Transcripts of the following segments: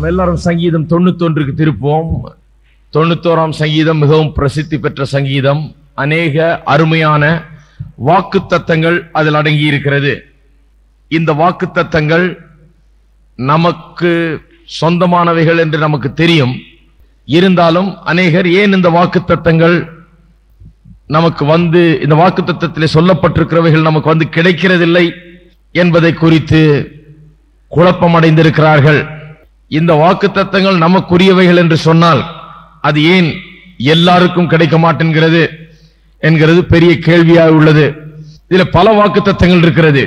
நம்ம எல்லாரும் சங்கீதம் தொண்ணூத்தொன்றுக்கு திருப்போம் தொண்ணூத்தோராம் சங்கீதம் மிகவும் பிரசித்தி பெற்ற சங்கீதம் அநேக அருமையான வாக்கு தத்தங்கள் அதில் அடங்கி இருக்கிறது இந்த வாக்கு தத்தங்கள் நமக்கு சொந்தமானவைகள் என்று நமக்கு தெரியும் இருந்தாலும் அநேகர் ஏன் இந்த வாக்கு தத்தங்கள் நமக்கு வந்து இந்த வாக்கு தத்தத்திலே சொல்லப்பட்டிருக்கிறவைகள் நமக்கு வந்து கிடைக்கிறதில்லை என்பதை குறித்து குழப்பமடைந்திருக்கிறார்கள் இந்த வாக்கு தத்தங்கள் நமக்குரியவைகள் என்று சொன்னால் அது ஏன் எல்லாருக்கும் கிடைக்க மாட்டேங்கிறது என்கிறது பெரிய கேள்வியாக உள்ளது இதுல பல வாக்கு தத்தங்கள் இருக்கிறது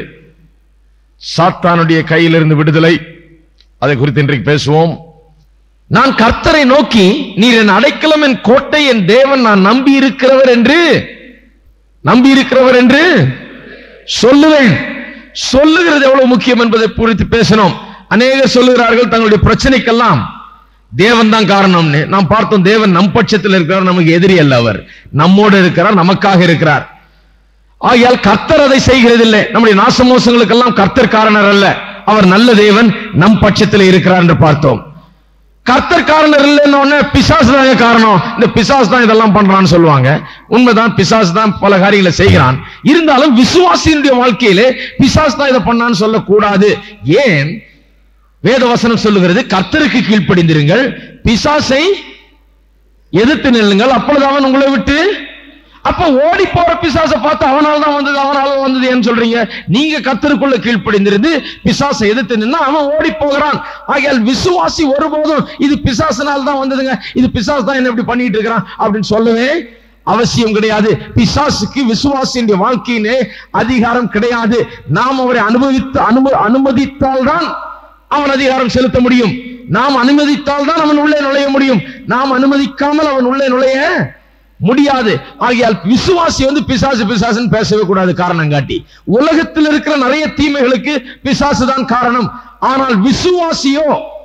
சாத்தானுடைய கையிலிருந்து விடுதலை அதை குறித்து இன்றைக்கு பேசுவோம் நான் கர்த்தரை நோக்கி நீர் என் அடைக்கலம் என் கோட்டை என் தேவன் நான் நம்பி இருக்கிறவர் என்று நம்பி இருக்கிறவர் என்று சொல்லுவேன் சொல்லுகிறது எவ்வளவு முக்கியம் என்பதை குறித்து பேசணும் அநேகர் சொல்லுகிறார்கள் தங்களுடைய பிரச்சனைக்கெல்லாம் தேவன் தான் காரணம்னு நாம் பார்த்தோம் தேவன் நம் பட்சத்தில் இருக்கிறார் நமக்கு எதிரி அல்ல அவர் நம்மோடு இருக்கிறார் நமக்காக இருக்கிறார் ஆகையால் கர்த்தர் அதை செய்கிறதில்லை நம்முடைய நாசமோசங்களுக்கெல்லாம் கர்த்தர் காரணர் அல்ல அவர் நல்ல தேவன் நம் பட்சத்தில் இருக்கிறார் என்று பார்த்தோம் கர்த்தர் காரணர் இல்லைன்னு பிசாசு தாங்க காரணம் இந்த பிசாசு தான் இதெல்லாம் பண்றான்னு சொல்லுவாங்க உண்மைதான் பிசாசு தான் பல காரியங்களை செய்கிறான் இருந்தாலும் விசுவாசியினுடைய வாழ்க்கையிலே பிசாசு தான் இதை பண்ணான்னு சொல்லக்கூடாது ஏன் வேதவசனம் சொல்லுகிறது கர்த்தருக்கு கீழ்ப்படிந்திருங்கள் பிசாசை எதிர்த்து நில்லுங்கள் அப்பொழுது அவன் உங்களை விட்டு அப்ப ஓடி போற பிசாசை பார்த்து அவனால தான் வந்தது அவனால வந்தது ஏன்னு சொல்றீங்க நீங்க கத்தருக்குள்ள கீழ்ப்படிந்திருந்து பிசாசை எதிர்த்து நின்னா அவன் ஓடி போகிறான் ஆகையால் விசுவாசி ஒருபோதும் இது பிசாசனால தான் வந்ததுங்க இது பிசாசு தான் என்ன இப்படி பண்ணிட்டு இருக்கிறான் அப்படின்னு சொல்லவே அவசியம் கிடையாது பிசாசுக்கு விசுவாசியின் வாழ்க்கையிலே அதிகாரம் கிடையாது நாம் அவரை அனுபவித்து அனும அனுமதித்தால் தான் அவன் அதிகாரம் செலுத்த முடியும் நாம் அனுமதித்தால் தான் அவன் உள்ளே நுழைய முடியும் நாம் அனுமதிக்காமல் அவன் உள்ளே நுழைய முடியாது ஆகையால் விசுவாசி வந்து பிசாசு பிசாசுன்னு பேசவே கூடாது காரணம் காட்டி உலகத்தில் இருக்கிற நிறைய தீமைகளுக்கு பிசாசு தான் காரணம் ஆனால் விசுவாசியோ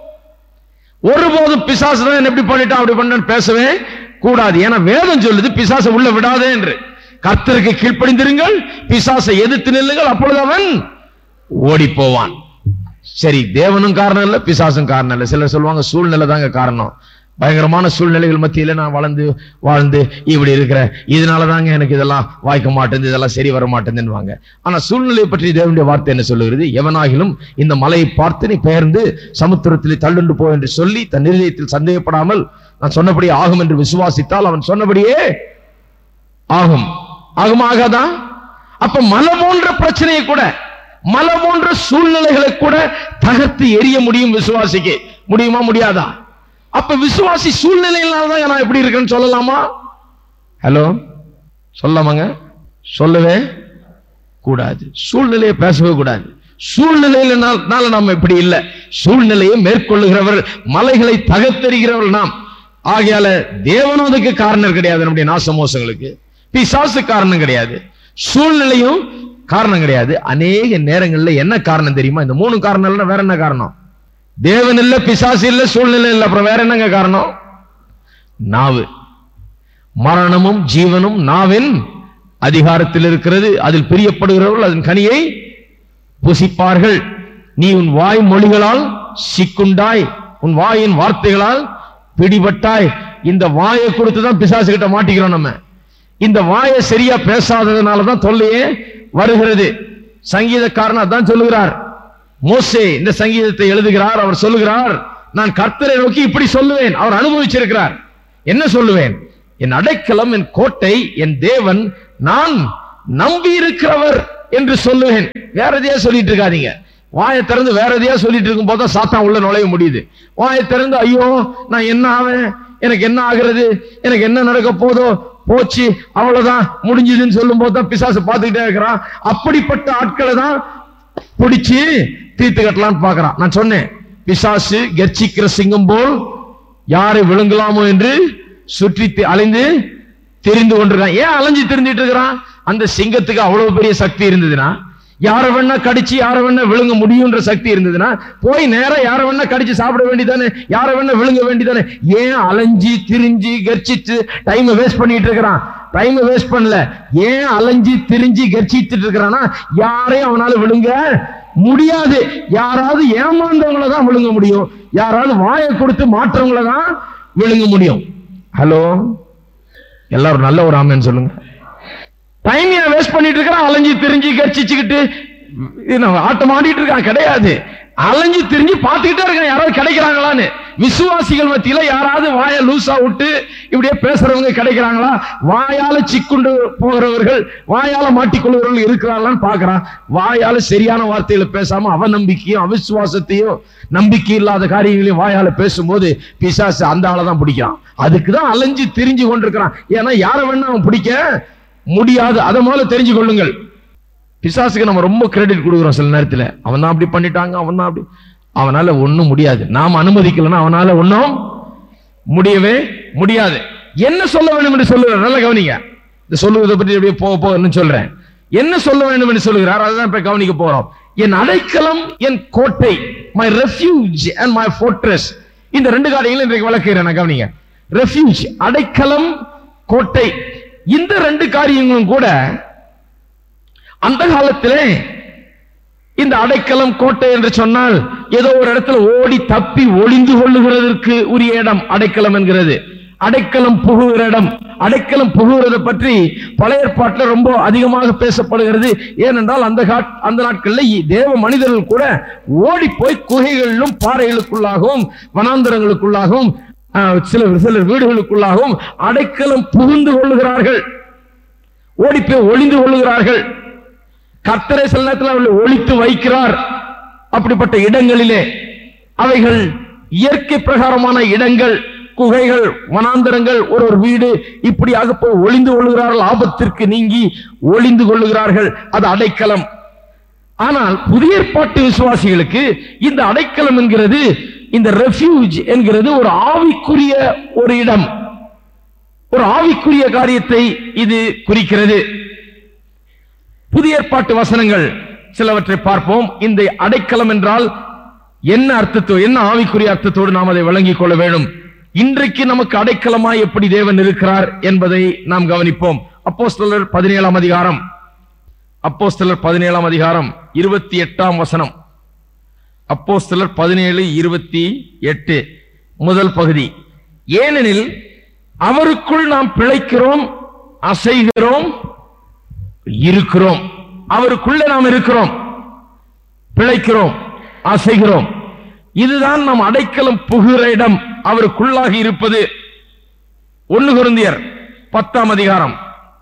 ஒருபோதும் பிசாசு தான் என்ன எப்படி பண்ணிட்டான் அப்படி பண்ணு பேசவே கூடாது ஏன்னா வேதம் சொல்லுது பிசாசை உள்ள விடாதே என்று கர்த்தருக்கு கீழ்ப்படிந்திருங்கள் பிசாசை எதிர்த்து நில்லுங்கள் அப்பொழுது அவன் ஓடி போவான் சரி தேவனும் காரணம் இல்ல பிசாசும் காரணம் இல்ல சிலர் சொல்லுவாங்க சூழ்நிலை தாங்க காரணம் பயங்கரமான சூழ்நிலைகள் மத்தியில நான் வளர்ந்து வாழ்ந்து இப்படி இருக்கிறேன் இதனால தாங்க எனக்கு இதெல்லாம் வாய்க்க மாட்டேங்குது இதெல்லாம் சரி வர மாட்டேங்குதுன்னுவாங்க ஆனா சூழ்நிலையை பற்றி தேவனுடைய வார்த்தை என்ன சொல்லுகிறது எவனாகிலும் இந்த மலையை பார்த்து நீ பெயர்ந்து சமுத்திரத்தில் தள்ளுண்டு போ என்று சொல்லி தன் நிலையத்தில் சந்தேகப்படாமல் நான் சொன்னபடி ஆகும் என்று விசுவாசித்தால் அவன் சொன்னபடியே ஆகும் ஆகும் ஆகாதா அப்ப மலை போன்ற பிரச்சனையை கூட மலை போன்ற சூழ்நிலைகளை கூட தகர்த்து எரிய முடியும் விசுவாசிக்கு முடியுமா முடியாதா அப்ப விசுவாசி சூழ்நிலையினால தான் நான் எப்படி இருக்கேன்னு சொல்லலாமா ஹலோ சொல்லலாமாங்க சொல்லவே கூடாது சூழ்நிலையை பேசவே கூடாது சூழ்நிலையினால நாம் இப்படி இல்லை சூழ்நிலையை மேற்கொள்ளுகிறவர் மலைகளை தகர்த்தெறிகிறவர் நாம் ஆகையால தேவனும் அதுக்கு காரணம் கிடையாது நம்முடைய நாசமோசங்களுக்கு பிசாசு காரணம் கிடையாது சூழ்நிலையும் காரணம் கிடையாது அநேக நேரங்கள்ல என்ன காரணம் தெரியுமா இந்த மூணு காரணம் இல்லைன்னா வேற என்ன காரணம் தேவன் இல்ல பிசாசு இல்ல சூழ்நிலை இல்ல அப்புறம் வேற என்னங்க காரணம் நாவு மரணமும் ஜீவனும் நாவின் அதிகாரத்தில் இருக்கிறது அதில் பிரியப்படுகிறவர்கள் அதன் கனியை புசிப்பார்கள் நீ உன் வாய் மொழிகளால் சிக்குண்டாய் உன் வாயின் வார்த்தைகளால் பிடிபட்டாய் இந்த வாயை கொடுத்து தான் பிசாசு கிட்ட மாட்டிக்கிறோம் நம்ம இந்த வாயை சரியா பேசாததுனால தான் தொல்லையே வருகிறது சங்கீதக்காரன் அதான் சொல்லுகிறார் மோசே இந்த சங்கீதத்தை எழுதுகிறார் அவர் சொல்லுகிறார் நான் கர்த்தரை நோக்கி இப்படி சொல்லுவேன் அவர் அனுபவிச்சிருக்கிறார் என்ன சொல்லுவேன் என் அடைக்கலம் என் கோட்டை என் தேவன் நான் நம்பி இருக்கிறவர் என்று சொல்லுவேன் வேற எதையா சொல்லிட்டு இருக்காதீங்க வாயை திறந்து வேற எதையா சொல்லிட்டு இருக்கும் போது சாத்தான் உள்ள நுழைய முடியுது வாயை திறந்து ஐயோ நான் என்ன ஆவேன் எனக்கு என்ன ஆகிறது எனக்கு என்ன நடக்க போதோ போச்சு அவ்வளவுதான் முடிஞ்சதுன்னு சொல்லும் போது தான் பிசாசு பார்த்துக்கிட்டே இருக்கிறான் அப்படிப்பட்ட ஆட்களை தான் பிடிச்சு தீர்த்து கட்டலாம்னு பார்க்கறான் நான் சொன்னேன் பிசாசு கர்ச்சிக்கிற சிங்கம் போல் யாரை விழுங்கலாமோ என்று சுற்றி தி- அலைந்து தெரிந்து கொண்டிருக்கான் ஏன் அலைஞ்சு தெரிஞ்சிட்டு இருக்கிறான் அந்த சிங்கத்துக்கு அவ்வளவு பெரிய சக்தி இருந்ததுன்னா யார வேணா கடிச்சு யார வேணா விழுங்க முடியும்ன்ற சக்தி இருந்ததுன்னா போய் நேரா யார வேணா கடிச்சு சாப்பிட வேண்டியதானே யார வேணா விழுங்க வேண்டியதானே ஏன் அலைஞ்சி திரிஞ்சு கர்ச்சிச்சு டைம் வேஸ்ட் பண்ணிட்டு இருக்கிறான் டைம் வேஸ்ட் பண்ணல ஏன் அலைஞ்சி திரிஞ்சு கர்ச்சிட்டு இருக்கிறானா யாரையும் அவனால விழுங்க முடியாது யாராவது ஏமாந்தவங்கள தான் விழுங்க முடியும் யாராவது வாயை கொடுத்து மாற்றவங்கள தான் விழுங்க முடியும் ஹலோ எல்லாரும் நல்ல ஒரு ஆமேன்னு சொல்லுங்க டைம் ஏன் வேஸ்ட் பண்ணிட்டு இருக்கிறான் அலைஞ்சு திரிஞ்சு கட்சிச்சுக்கிட்டு ஆட்டம் ஆடிட்டு இருக்கான் கிடையாது அலைஞ்சு திரிஞ்சு பார்த்துக்கிட்டே இருக்கான் யாராவது கிடைக்கிறாங்களான்னு விசுவாசிகள் மத்தியில யாராவது வாயை லூசா விட்டு இப்படியே பேசுறவங்க கிடைக்கிறாங்களா வாயால சிக்குண்டு போகிறவர்கள் வாயால மாட்டிக்கொள்கிறவர்கள் இருக்கிறாங்களான்னு பார்க்கறான் வாயால சரியான வார்த்தைகளை பேசாம அவநம்பிக்கையும் அவிசுவாசத்தையும் நம்பிக்கை இல்லாத காரியங்களையும் வாயால பேசும்போது பிசாசு அந்த ஆளை தான் பிடிக்கிறான் அதுக்கு தான் அலைஞ்சு திரிஞ்சு கொண்டிருக்கிறான் ஏன்னா யாரை வேணா அவன் பிடிக்க முடியாது அதை முதல்ல தெரிஞ்சு கொள்ளுங்கள் பிசாசுக்கு நம்ம ரொம்ப கிரெடிட் கொடுக்குறோம் சில நேரத்துல அவன் தான் அப்படி பண்ணிட்டாங்க அவன் தான் அப்படி அவனால ஒண்ணும் முடியாது நாம் அனுமதிக்கலன்னா அவனால ஒண்ணும் முடியவே முடியாது என்ன சொல்ல வேண்டும் என்று சொல்லுகிறார் நல்ல கவனிங்க இந்த சொல்லுவதை பற்றி அப்படியே போக போக சொல்றேன் என்ன சொல்ல வேண்டும் என்று சொல்லுகிறார் அதுதான் இப்ப கவனிக்க போறோம் என் அடைக்கலம் என் கோட்டை my refuge and my fortress இந்த ரெண்டு காரியங்களும் இன்றைக்கு விளக்குகிறேன் நான் கவனிங்க ரெஃப்யூஜ் அடைக்கலம் கோட்டை இந்த ரெண்டு காரியங்களும் கூட அந்த காலத்திலே இந்த அடைக்கலம் கோட்டை என்று சொன்னால் ஏதோ ஒரு இடத்துல ஓடி தப்பி ஒளிந்து கொள்ளுகிறதற்கு உரிய இடம் அடைக்கலம் என்கிறது அடைக்கலம் புகுகிற இடம் அடைக்கலம் புகுகிறதை பற்றி பழைய ஏற்பாட்டில் ரொம்ப அதிகமாக பேசப்படுகிறது ஏனென்றால் அந்த காட்- அந்த நாட்களில் இ- தேவ மனிதர்கள் கூட ஓடி போய் குகைகளிலும் பாறைகளுக்குள்ளாகவும் வனாந்தரங்களுக்குள்ளாகவும் ஆஹ், சில சிலர் வீடுகளுக்குள்ளாகவும் அடைக்கலம் புகுந்து கொள்ளுகிறார்கள் ஓடி போய் ஒளிந்து கொள்ளுகிறார்கள் கர்த்தரை சில நேரத்தில் அவர்களை ஒழித்து வைக்கிறார் அப்படிப்பட்ட இடங்களிலே அவைகள் இயற்கை பிரகாரமான இடங்கள் குகைகள் வனாந்தரங்கள் ஒரு ஒரு வீடு இப்படியாக போய் ஒளிந்து கொள்ளுகிறார்கள் ஆபத்திற்கு நீங்கி ஒளிந்து கொள்ளுகிறார்கள் அது அடைக்கலம் ஆனால் புதிய ஏற்பாட்டு விசுவாசிகளுக்கு இந்த அடைக்கலம் என்கிறது இந்த ரெஃப்யூஜ் என்கிறது ஒரு ஆவிக்குரிய ஒரு இடம் ஒரு ஆவிக்குரிய காரியத்தை இது குறிக்கிறது புதிய ஏற்பாட்டு வசனங்கள் சிலவற்றை பார்ப்போம் இந்த அடைக்கலம் என்றால் என்ன அர்த்தத்தோ என்ன ஆவிக்குரிய அர்த்தத்தோடு நாம் அதை விளங்கிக் கொள்ள வேண்டும் இன்றைக்கு நமக்கு அடைக்கலமாய் எப்படி தேவன் இருக்கிறார் என்பதை நாம் கவனிப்போம் அப்போஸ்தலர் பதினேழாம் அதிகாரம் அப்போஸ்தலர் பதினேழாம் அதிகாரம் இருபத்தி எட்டாம் வசனம் அப்போஸ்தலர் பதினேழு இருபத்தி எட்டு முதல் பகுதி ஏனெனில் அவருக்குள் நாம் பிழைக்கிறோம் அசைகிறோம் இருக்கிறோம் அவருக்குள்ள நாம் இருக்கிறோம் பிழைக்கிறோம் அசைகிறோம் இதுதான் நம் அடைக்கலம் புகுகிற இடம் அவருக்குள்ளாகி இருப்பது ஒன்னு குருந்தியர் பத்தாம் அதிகாரம்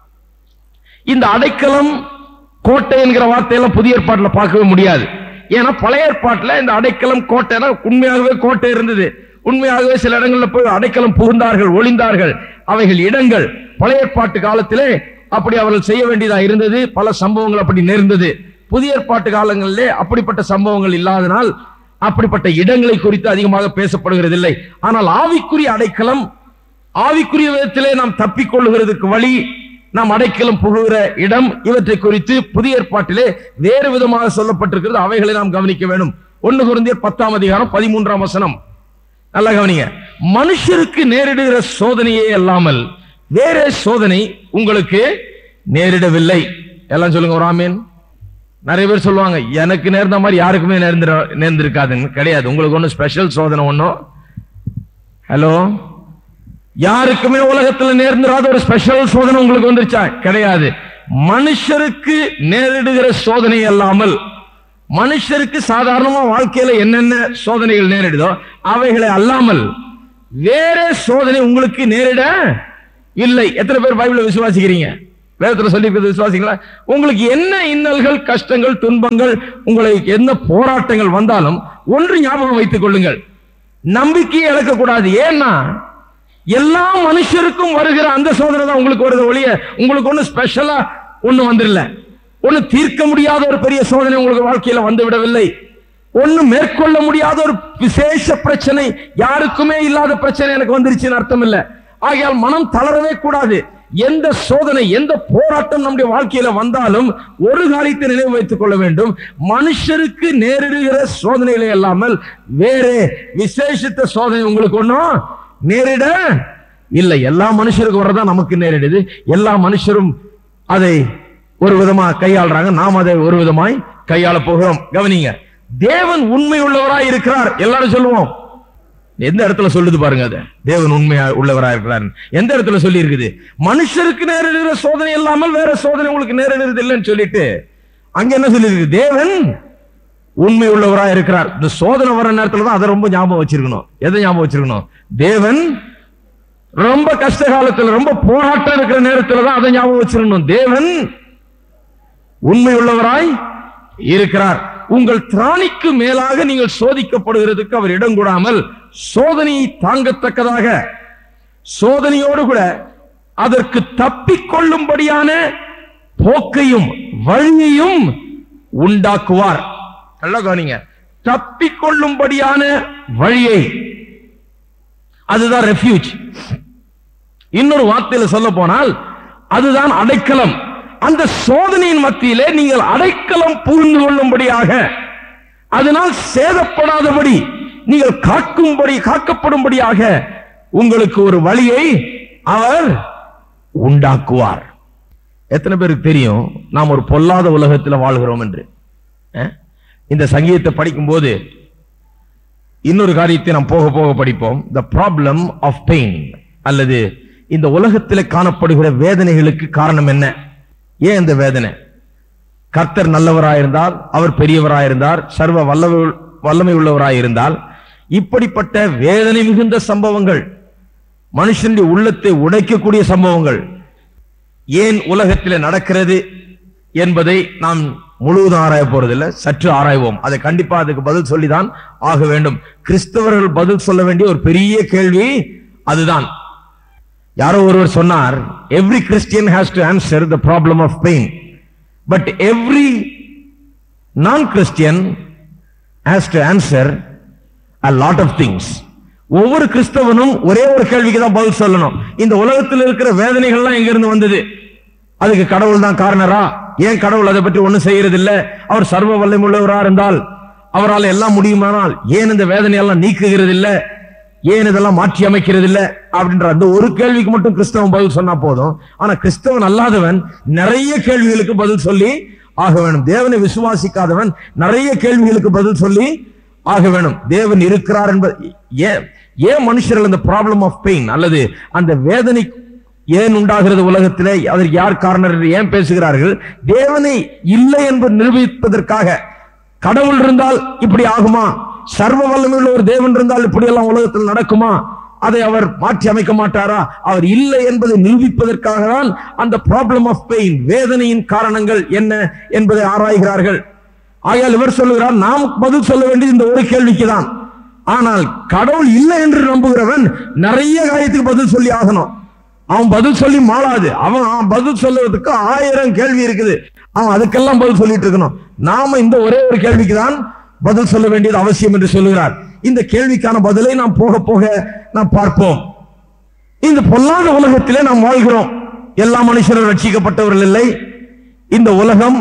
இந்த அடைக்கலம் கோட்டை என்கிற வார்த்தையெல்லாம் புதிய ஏற்பாட்டில் பார்க்கவே முடியாது ஏன்னா பழைய ஏற்பாட்டில் இந்த அடைக்கலம் கோட்டைனா உண்மையாகவே கோட்டை இருந்தது உண்மையாகவே சில இடங்களில் போய் அடைக்கலம் புகுந்தார்கள் ஒளிந்தார்கள் அவைகள் இடங்கள் பழைய ஏற்பாட்டு காலத்திலே அப்படி அவர்கள் செய்ய வேண்டியதா இருந்தது பல சம்பவங்கள் அப்படி நேர்ந்தது புதிய ஏற்பாட்டு காலங்களிலே அப்படிப்பட்ட சம்பவங்கள் இல்லாதனால் அப்படிப்பட்ட இடங்களை குறித்து அதிகமாக பேசப்படுகிறதில்லை ஆனால் ஆவிக்குரிய அடைக்கலம் ஆவிக்குரிய விதத்திலே நாம் தப்பிக்கொள்ளுகிறதுக்கு வழி நாம் அடைக்கலம் புகுகிற இடம் இவற்றை குறித்து புதிய ஏற்பாட்டிலே வேறு விதமாக சொல்லப்பட்டிருக்கிறது அவைகளை நாம் கவனிக்க வேண்டும் ஒன்னு குருந்தியர் பத்தாம் அதிகாரம் பதிமூன்றாம் வசனம் நல்லா கவனிங்க மனுஷருக்கு நேரிடுகிற சோதனையே அல்லாமல் வேற சோதனை உங்களுக்கு நேரிடவில்லை எல்லாம் சொல்லுங்க ஒரு ஆமீன் நிறைய பேர் சொல்லுவாங்க எனக்கு நேர்ந்த மாதிரி யாருக்குமே நேர்ந்துட நேர்ந்திருக்காதுன்னு கிடையாது உங்களுக்கு ஒன்றும் ஸ்பெஷல் சோதனை ஒன்றும் ஹலோ யாருக்குமே உலகத்துல நேர்ந்துராத ஒரு ஸ்பெஷல் சோதனை உங்களுக்கு வந்துருச்சா கிடையாது மனுஷருக்கு நேரிடுகிற சோதனை அல்லாமல் மனுஷருக்கு சாதாரணமா வாழ்க்கையில என்னென்ன சோதனைகள் நேரிடுதோ அவைகளை அல்லாமல் வேற சோதனை உங்களுக்கு நேரிட இல்லை எத்தனை பேர் பைபிளை விசுவாசிக்கிறீங்க வேதத்துல சொல்லி விசுவாசிங்களா உங்களுக்கு என்ன இன்னல்கள் கஷ்டங்கள் துன்பங்கள் உங்களுக்கு என்ன போராட்டங்கள் வந்தாலும் ஒன்று ஞாபகம் வைத்துக் கொள்ளுங்கள் நம்பிக்கையை இழக்கக்கூடாது ஏன்னா எல்லா மனுஷருக்கும் வருகிற அந்த சோதனை தான் உங்களுக்கு வருது ஒழிய உங்களுக்கு ஒண்ணு ஸ்பெஷலா ஒண்ணு வந்துடல ஒண்ணு தீர்க்க முடியாத ஒரு பெரிய சோதனை உங்களுக்கு வாழ்க்கையில வந்து விடவில்லை ஒண்ணு மேற்கொள்ள முடியாத ஒரு விசேஷ பிரச்சனை யாருக்குமே இல்லாத பிரச்சனை எனக்கு வந்துருச்சுன்னு அர்த்தம் இல்ல ஆகையால் மனம் தளரவே கூடாது எந்த சோதனை எந்த போராட்டம் நம்முடைய வாழ்க்கையில வந்தாலும் ஒரு காரியத்தை நினைவு வைத்துக் கொள்ள வேண்டும் மனுஷருக்கு நேரிடுகிற சோதனைகளை அல்லாமல் வேறு விசேஷித்த சோதனை உங்களுக்கு ஒண்ணும் நேரிட இல்லை எல்லா மனுஷருக்கு வரதா நமக்கு நேரிடுது எல்லா மனுஷரும் அதை ஒரு விதமா கையாளுறாங்க நாம் அதை ஒரு விதமாய் கையாள போகிறோம் கவனிங்க தேவன் உண்மை உள்ளவராய் இருக்கிறார் எல்லாரும் சொல்லுவோம் எந்த இடத்துல சொல்லுது பாருங்க அது தேவன் உண்மையா உள்ளவரா இருக்கிறார் எந்த இடத்துல சொல்லி இருக்குது மனுஷருக்கு நேரிடுகிற சோதனை இல்லாமல் வேற சோதனை உங்களுக்கு நேரிடுறது இல்லைன்னு சொல்லிட்டு அங்க என்ன சொல்லி தேவன் உண்மை உள்ளவரா இருக்கிறார் இந்த சோதனை வர நேரத்துல தான் அதை ரொம்ப ஞாபகம் வச்சிருக்கணும் எதை ஞாபகம் வச்சிருக்கணும் தேவன் ரொம்ப கஷ்ட காலத்துல ரொம்ப போராட்டம் இருக்கிற நேரத்துல தான் அதை ஞாபகம் வச்சிருக்கணும் தேவன் உண்மை உள்ளவராய் இருக்கிறார் உங்கள் திராணிக்கு மேலாக நீங்கள் சோதிக்கப்படுகிறதுக்கு அவர் இடம் கூடாமல் சோதனையை தாங்கத்தக்கதாக சோதனையோடு கூட அதற்கு தப்பிக்கொள்ளும்படியான போக்கையும் வழியையும் உண்டாக்குவார் நல்லா கவனிங்க தப்பிக்கொள்ளும்படியான வழியை அதுதான் ரெஃப்யூஜ் இன்னொரு வார்த்தையில சொல்ல போனால் அதுதான் அடைக்கலம் அந்த சோதனையின் மத்தியிலே நீங்கள் அடைக்கலம் புரிந்து கொள்ளும்படியாக அதனால் சேதப்படாதபடி நீங்கள் காக்கும்படி காக்கப்படும்படியாக உங்களுக்கு ஒரு வழியை அவர் உண்டாக்குவார் எத்தனை பேருக்கு தெரியும் நாம் ஒரு பொல்லாத உலகத்தில் வாழ்கிறோம் என்று அஹ்? இந்த சங்கீதத்தை படிக்கும்போது இன்னொரு காரியத்தை நாம் போக போக படிப்போம் த ப்ராப்ளம் ஆஃப் பெயின் அல்லது இந்த உலகத்தில் காணப்படுகிற வேதனைகளுக்கு காரணம் என்ன ஏன் இந்த வேதனை கர்த்தர் நல்லவராயிருந்தால் அவர் பெரியவராயிருந்தார் சர்வ வல்லமை வல்லமை உள்ளவராயிருந்தால் இப்படிப்பட்ட வேதனை மிகுந்த சம்பவங்கள் மனுஷனுடைய உள்ளத்தை உடைக்கக்கூடிய சம்பவங்கள் ஏன் உலகத்தில் நடக்கிறது என்பதை நாம் முழுவதும் ஆராய போறதில்லை சற்று ஆராய்வோம் அதை கண்டிப்பா அதுக்கு பதில் சொல்லிதான் ஆக வேண்டும் கிறிஸ்தவர்கள் பதில் சொல்ல வேண்டிய ஒரு பெரிய கேள்வி அதுதான் யாரோ ஒருவர் சொன்னார் every Christian has to answer the problem of pain but every non Christian has to answer a lot of things ஒவ்வொரு கிறிஸ்தவனும் ஒரே ஒரு கேள்விக்கு தான் பதில் சொல்லணும் இந்த உலகத்தில் இருக்கிற வேதனைகள்லாம் எங்க இருந்து வந்தது அதுக்கு கடவுள் தான் காரணரா ஏன் கடவுள் அதை பற்றி ஒண்ணும் செய்யறது இல்ல அவர் சர்வ வல்லமுள்ளவரா இருந்தால் அவரால் எல்லாம் முடியுமானால் ஏன் இந்த வேதனையெல்லாம் நீக்குகிறது இல்ல ஏன் இதெல்லாம் மாற்றி அமைக்கிறது இல்ல அப்படின்ற அந்த ஒரு கேள்விக்கு மட்டும் கிறிஸ்தவன் பதில் சொன்னா போதும் ஆனா கிறிஸ்தவன் அல்லாதவன் நிறைய கேள்விகளுக்கு பதில் சொல்லி ஆக வேணும் தேவனை விசுவாசிக்காதவன் நிறைய கேள்விகளுக்கு பதில் சொல்லி ஆக வேணும் தேவன் இருக்கிறார் என்பது ஏன் ஏன் மனுஷர்கள் அந்த ப்ராப்ளம் ஆஃப் பெயின் அல்லது அந்த வேதனை ஏன் உண்டாகிறது உலகத்திலே அதற்கு யார் காரணர் என்று ஏன் பேசுகிறார்கள் தேவனை இல்லை என்பது நிரூபிப்பதற்காக கடவுள் இருந்தால் இப்படி ஆகுமா சர்வ வல்லமையுள்ள ஒரு தேவன் இருந்தால் இப்படி எல்லாம் உலகத்தில் நடக்குமா அதை அவர் மாற்றி அமைக்க மாட்டாரா அவர் இல்லை என்பதை நிரூபிப்பதற்காக தான் அந்த ப்ராப்ளம் ஆஃப் பெயின் வேதனையின் காரணங்கள் என்ன என்பதை ஆராய்கிறார்கள் ஆகையால் இவர் சொல்லுகிறார் நாம் பதில் சொல்ல வேண்டியது இந்த ஒரு கேள்விக்கு தான் ஆனால் கடவுள் இல்லை என்று நம்புகிறவன் நிறைய காரியத்துக்கு பதில் சொல்லி ஆகணும் அவன் பதில் சொல்லி மாளாது அவன் அவன் பதில் சொல்லுவதற்கு ஆயிரம் கேள்வி இருக்குது அவன் அதுக்கெல்லாம் பதில் சொல்லிட்டு இருக்கணும் நாம இந்த ஒரே ஒரு கேள்விக்கு தான் பதில் சொல்ல வேண்டியது அவசியம் என்று சொல்லுகிறார் இந்த கேள்விக்கான பதிலை நாம் போக போக நாம் பார்ப்போம் இந்த பொல்லாத உலகத்திலே நாம் வாழ்கிறோம் எல்லா மனுஷரும் ரட்சிக்கப்பட்டவர்கள் இல்லை இந்த உலகம்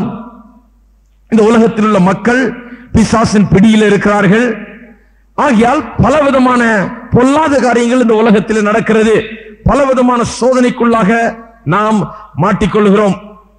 இந்த உலகத்தில் உள்ள மக்கள் பிசாசின் பிடியில் இருக்கிறார்கள் ஆகையால் பல விதமான பொல்லாத காரியங்கள் இந்த உலகத்தில் நடக்கிறது பல விதமான சோதனைக்குள்ளாக நாம் மாட்டிக்கொள்கிறோம்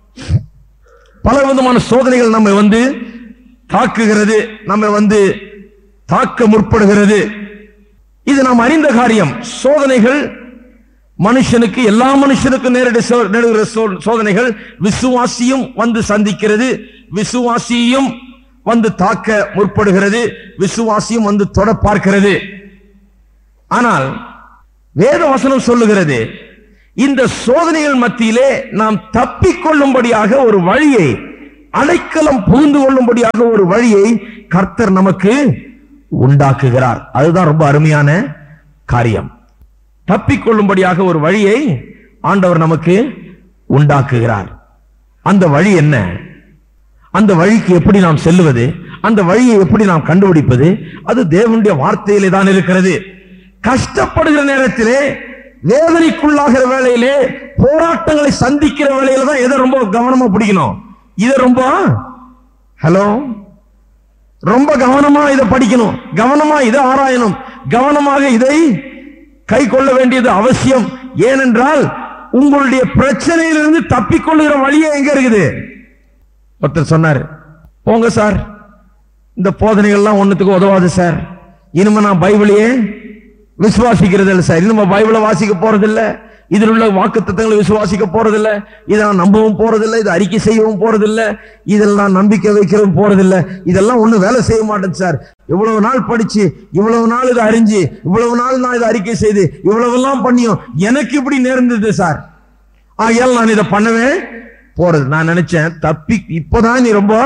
பல விதமான சோதனைகள் நம்மை வந்து தாக்குகிறது நம்மை வந்து தாக்க முற்படுகிறது இது நாம் அறிந்த காரியம் சோதனைகள் மனுஷனுக்கு எல்லா மனுஷனுக்கும் நேரடி சோ- நேருகிற சோ- சோதனைகள் விசுவாசியும் வந்து சந்திக்கிறது விசுவாசியும் வந்து தாக்க முற்படுகிறது விசுவாசியும் வந்து தொட பார்க்கிறது ஆனால் வேத வசனம் சொல்லுகிறது இந்த சோதனைகள் மத்தியிலே நாம் தப்பிக்கொள்ளும்படியாக ஒரு வழியை அடைக்கலம் புகுந்து கொள்ளும்படியாக ஒரு வழியை கர்த்தர் நமக்கு உண்டாக்குகிறார் அதுதான் ரொம்ப அருமையான காரியம் தப்பிக்கொள்ளும்படியாக ஒரு வழியை ஆண்டவர் நமக்கு உண்டாக்குகிறார் அந்த வழி என்ன அந்த வழிக்கு எப்படி நாம் செல்லுவது அந்த வழியை எப்படி நாம் கண்டுபிடிப்பது அது தேவனுடைய வார்த்தையிலே தான் இருக்கிறது கஷ்டப்படுகிற நேரத்திலே வேதனைக்குள்ளாகிற வேளையிலே போராட்டங்களை சந்திக்கிற வேளையில தான் எதை ரொம்ப கவனமா பிடிக்கணும் இதை ரொம்ப ஹலோ ரொம்ப கவனமா இதை படிக்கணும் கவனமா இதை ஆராயணும் கவனமாக இதை கை கொள்ள வேண்டியது அவசியம் ஏனென்றால் உங்களுடைய பிரச்சனையிலிருந்து தப்பிக்கொள்ளுகிற வழியே எங்க இருக்குது ஒருத்தர் சொன்னார் போங்க சார் இந்த போதனைகள்லாம் ஒண்ணுத்துக்கு உதவாது சார் இனிமே நான் பைபிளையே விசுவாசிக்கிறது இல்லை சார் இனிமே பைபிளை வாசிக்க போறது இல்ல இதில் உள்ள வாக்கு தத்தங்களை விசுவாசிக்க போறதில்ல இதை நான் நம்பவும் போறதில்ல இதை அறிக்கை செய்யவும் போறதில்ல இதில் நான் நம்பிக்கை வைக்கவும் போறதில்ல இதெல்லாம் ஒண்ணு வேலை செய்ய மாட்டேன் சார் இவ்வளவு நாள் படிச்சு இவ்வளவு நாள் இதை அறிஞ்சு இவ்வளவு நாள் நான் இதை அறிக்கை செய்து இவ்வளவு எல்லாம் பண்ணியும் எனக்கு இப்படி நேர்ந்தது சார் ஆகையால் நான் இதை பண்ணவே போறது நான் நினைச்சேன் தப்பி இப்பதான் நீ ரொம்ப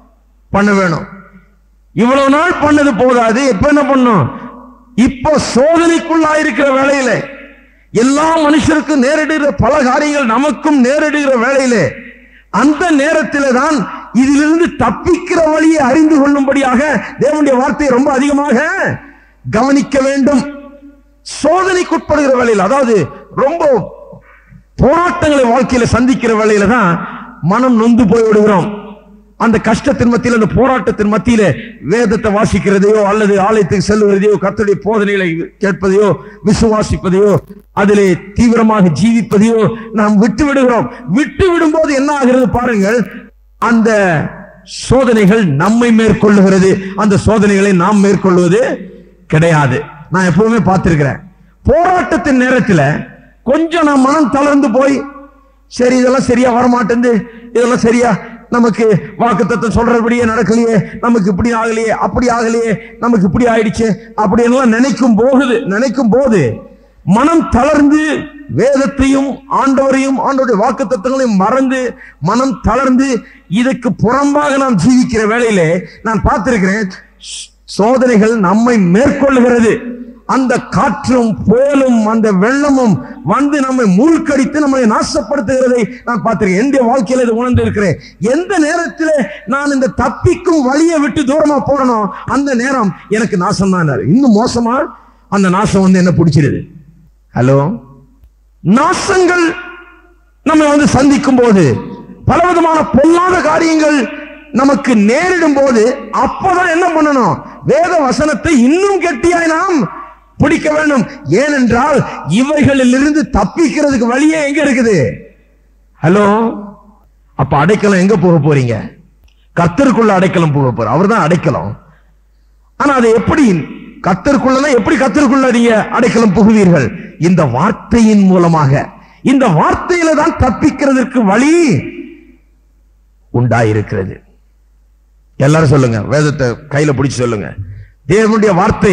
பண்ண வேணும் இவ்வளவு நாள் பண்ணது போதாது இப்ப என்ன பண்ணும் இப்போ சோதனைக்குள்ளாயிருக்கிற வேலையில எல்லா மனுஷருக்கும் நேரிடுகிற பல காரியங்கள் நமக்கும் நேரிடுகிற வேளையிலே அந்த நேரத்திலே தான் இதிலிருந்து தப்பிக்கிற வழியை அறிந்து கொள்ளும்படியாக தேவனுடைய வார்த்தையை ரொம்ப அதிகமாக கவனிக்க வேண்டும் சோதனைக்குட்படுகிற வேளையில் அதாவது ரொம்ப போராட்டங்களை வாழ்க்கையில சந்திக்கிற வேளையில தான் மனம் நொந்து போய் விடுகிறோம் அந்த கஷ்டத்தின் மத்தியில் அந்த போராட்டத்தின் மத்தியில வேதத்தை வாசிக்கிறதையோ அல்லது ஆலயத்துக்கு செல்லுவதையோ கர்த்தருடைய போதனைகளை கேட்பதையோ விசுவாசிப்பதையோ அதிலே தீவிரமாக ஜீவிப்பதையோ நாம் விட்டு விடுகிறோம் விட்டு விடும்போது என்ன ஆகிறது பாருங்கள் அந்த சோதனைகள் நம்மை மேற்கொள்ளுகிறது அந்த சோதனைகளை நாம் மேற்கொள்வது கிடையாது நான் எப்பவுமே பார்த்திருக்கிறேன் போராட்டத்தின் நேரத்துல கொஞ்சம் நான் மனம் தளர்ந்து போய் சரி இதெல்லாம் சரியா வரமாட்டேங்குது இதெல்லாம் சரியா நமக்கு வாக்குத்தத்தம் சொல்றபடியே நடக்கலையே நமக்கு இப்படி ஆகலையே அப்படி ஆகலையே நமக்கு இப்படி ஆயிடுச்சு அப்படி எல்லாம் நினைக்கும் போகுது நினைக்கும் போது மனம் தளர்ந்து வேதத்தையும் ஆண்டவரையும் ஆண்டவருடைய வாக்கு தத்துவங்களையும் மறந்து மனம் தளர்ந்து இதுக்கு புறம்பாக நாம் ஜீவிக்கிற வேளையிலே நான் பார்த்திருக்கிறேன் சோதனைகள் நம்மை மேற்கொள்ளுகிறது அந்த காற்றும் புயலும் அந்த வெள்ளமும் வந்து நம்மை மூழ்கடித்து நம்மை நாசப்படுத்துகிறதை நான் பார்த்திருக்கேன் என்னுடைய வாழ்க்கையில இதை உணர்ந்து இருக்கிறேன் எந்த நேரத்தில் நான் இந்த தப்பிக்கும் வழியை விட்டு தூரமா போறனோ அந்த நேரம் எனக்கு நாசம் தான் இன்னும் மோசமா அந்த நாசம் வந்து என்ன பிடிச்சிருது ஹலோ நாசங்கள் நம்ம வந்து சந்திக்கும் போது பலவிதமான பொல்லாத காரியங்கள் நமக்கு நேரிடும் போது அப்பதான் என்ன பண்ணணும் வேத வசனத்தை இன்னும் கெட்டியாய் நாம் பிடிக்க வேண்டும் ஏனென்றால் இவைகளில் இருந்து தப்பிக்கிறதுக்கு வழியே எங்க இருக்குது ஹலோ அப்ப அடைக்கலம் எங்க போக போறீங்க கத்தருக்குள்ள அடைக்கலம் போக போற அவர்தான் அடைக்கலம் ஆனா அதை எப்படி கத்தருக்குள்ளனா எப்படி கத்தருக்குள்ள நீங்க அடைக்கலம் புகுவீர்கள் இந்த வார்த்தையின் மூலமாக இந்த வார்த்தையில தான் தப்பிக்கிறதுக்கு வழி உண்டாயிருக்கிறது எல்லாரும் சொல்லுங்க வேதத்தை கையில பிடிச்சு சொல்லுங்க தேவனுடைய வார்த்தை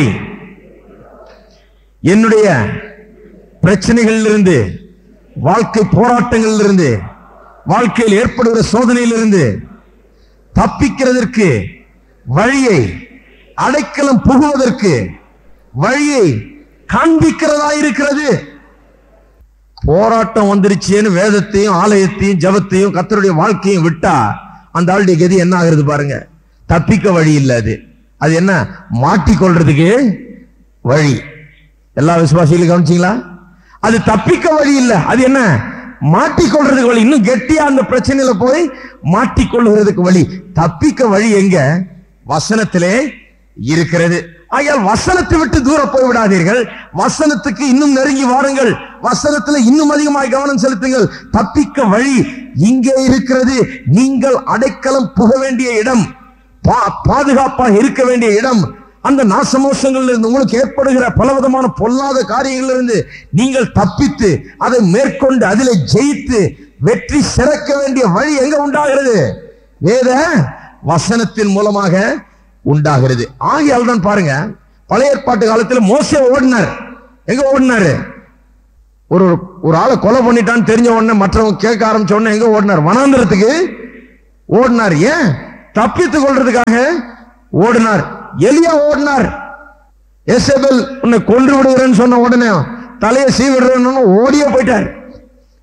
என்னுடைய பிரச்சனைகளில் இருந்து வாழ்க்கை போராட்டங்களில் இருந்து வாழ்க்கையில் ஏற்படுகிற சோதனையிலிருந்து தப்பிக்கிறதற்கு வழியை அடைக்கலம் புகுவதற்கு வழியை காண்பிக்கிறதா இருக்கிறது போராட்டம் வந்துருச்சேன்னு வேதத்தையும் ஆலயத்தையும் ஜபத்தையும் கத்தருடைய வாழ்க்கையும் விட்டா அந்த ஆளுடைய கதி என்ன ஆகுறது பாருங்க தப்பிக்க வழி இல்லை அது அது என்ன மாட்டிக்கொள்றதுக்கு வழி எல்லா விசுவாசிகளும் கவனிச்சீங்களா அது தப்பிக்க வழி இல்லை அது என்ன மாட்டிக்கொள்றதுக்கு வழி இன்னும் கெட்டியா அந்த பிரச்சனையில போய் மாட்டிக்கொள்கிறதுக்கு வழி தப்பிக்க வழி எங்க வசனத்திலே இருக்கிறது ஆகையால் வசனத்தை விட்டு தூர போய் விடாதீர்கள் வசனத்துக்கு இன்னும் நெருங்கி வாருங்கள் வசனத்துல இன்னும் அதிகமாக கவனம் செலுத்துங்கள் தப்பிக்க வழி இங்கே இருக்கிறது நீங்கள் அடைக்கலம் புக வேண்டிய இடம் பா- பாதுகாப்பாக இருக்க வேண்டிய இடம் அந்த நாசமோசங்களில் இருந்து உங்களுக்கு ஏற்படுகிற பலவிதமான பொல்லாத காரியங்களில் இருந்து நீங்கள் தப்பித்து அதை மேற்கொண்டு அதிலே ஜெயித்து வெற்றி சிறக்க வேண்டிய வழி எங்க உண்டாகிறது வேத வசனத்தின் மூலமாக உண்டாகிறது ஆகையால் தான் பாருங்க பழைய ஏற்பாட்டு காலத்தில் மோசே ஓடினார் எங்க ஓடினாரு ஒரு ஒரு ஆளை கொலை பண்ணிட்டான்னு தெரிஞ்ச உடனே மற்றவங்க கேட்க ஆரம்பிச்ச உடனே எங்க ஓடினார் வனாந்திரத்துக்கு ஓடினார் ஏன் தப்பித்துக் கொள்றதுக்காக ஓடினார் எலியா ஓடினார் எசபெல் உன்னை கொன்று விடுகிறேன்னு சொன்ன உடனே தலையை சீவிடுறேன்னு ஓடியே போயிட்டார்